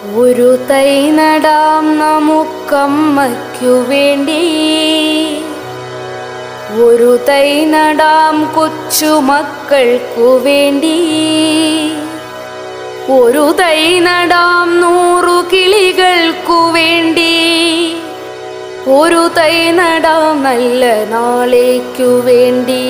ഒരു തൈ നടാം നമുക്കമ്മയ്ക്കു വേണ്ടി ഒരു തൈ നടാം കൊച്ചുമക്കൾക്കു വേണ്ടി ഒരു തൈ നടാം നൂറു കിളികൾക്കു വേണ്ടി ഒരു തൈ നടാം നല്ല നാളേക്കു വേണ്ടി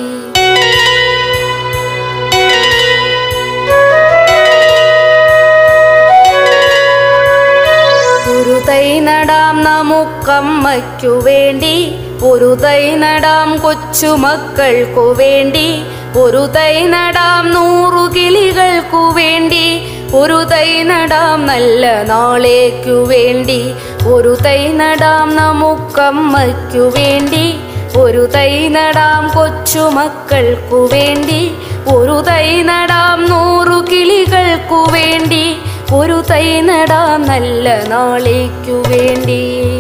ഒരു തൈ നടാം നമുക്കമ്മയ്ക്കു വേണ്ടി ഒരു തൈ നടാം കൊച്ചുമക്കൾക്കു വേണ്ടി ഒരു തൈ നടാം നൂറു കിളികൾക്കു വേണ്ടി ഒരു തൈ നടാം നല്ല നാളേക്കു വേണ്ടി ഒരു തൈ നടാം നമുക്കമ്മയ്ക്കു വേണ്ടി ഒരു തൈ നടാം കൊച്ചുമക്കൾക്കു വേണ്ടി ഒരു തൈ നടാം നൂറു കിളികൾക്കു വേണ്ടി ഒരു തൈ നടാം നല്ല നാളേക്കു വേണ്ടി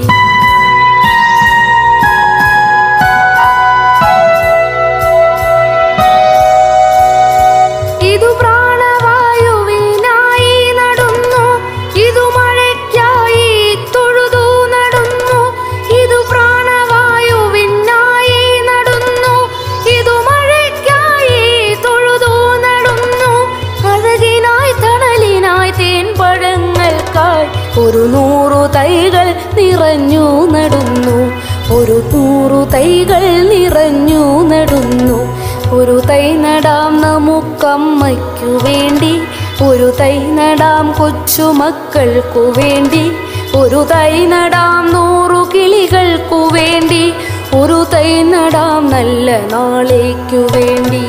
ഇതു പ്രാണവായുവിനായി നടുന്നു ഇതു മഴയ്ക്കായി തൊഴുതു നടുന്നു ഇതു പ്രാണവായുവിനായി നടുന്നു ഇതു മഴയ്ക്കായി തൊഴുതു നടുന്നു അഴകിനായി തണലിനായി തേൻപഴങ്ങൾക്കായി ഒരു നൂറു തൈകൾ നിറഞ്ഞു നടുന്നു ഒരു നൂറു തൈകൾ നിറഞ്ഞു നടുന്നു ഒരു തൈ നടാം നമുക്കമ്മയ്ക്കു വേണ്ടി ഒരു തൈ നടാം കൊച്ചുമക്കൾക്കു വേണ്ടി ഒരു തൈ നടാം നൂറു കിളികൾക്കു വേണ്ടി ഒരു തൈ നടാം നല്ല നാളേക്കു വേണ്ടി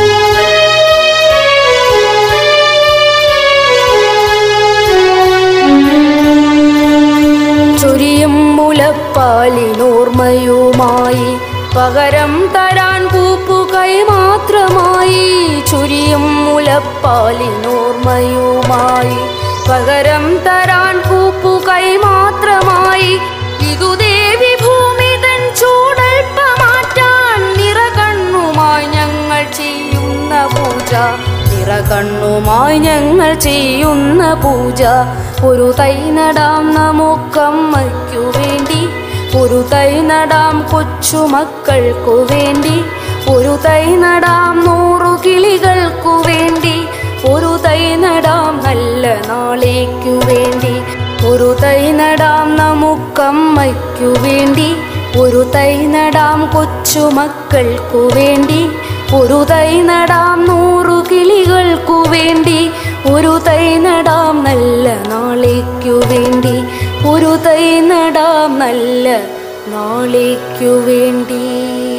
ചൊരിയും മുലപ്പാലിനോർമ്മയുമായി പകരം തരാൻ കൂപ്പുകൈ മാത്രമായി ചുരിയും മുലപ്പാലിനോർമ്മയുമായി പകരം തരാൻ കൂപ്പുകൈ മാത്രമായി ഇതു ദേവി ഭൂമി തൻ ചൂടൽപ്പ മാറ്റാൻ നിറകണ്ണുമായി ഞങ്ങൾ ചെയ്യുന്ന പൂജ നിറകണ്ണുമായി ഞങ്ങൾ ചെയ്യുന്ന പൂജ ഒരു തൈ നടാം നമുക്കമ്മയ്ക്കു വേണ്ടി ഒരു തൈ നടാം കൊച്ചുമക്കൾക്കു വേണ്ടി ഒരു തൈ നടാം നൂറു കിളികൾക്കു വേണ്ടി ഒരു തൈ നടാം നല്ല നാളേക്കു വേണ്ടി ഒരു തൈ നടാം നമുക്കമ്മയ്ക്കു വേണ്ടി ഒരു തൈ നടാം കൊച്ചുമക്കൾക്കു വേണ്ടി ഒരു തൈ നടാം നൂറു കിളികൾക്കു വേണ്ടി ഒരു തൈ നടാം നല്ല നാളേക്കു വേണ്ടി ഒരു തൈ നടാം നല്ല നാളേക്കു വേണ്ടി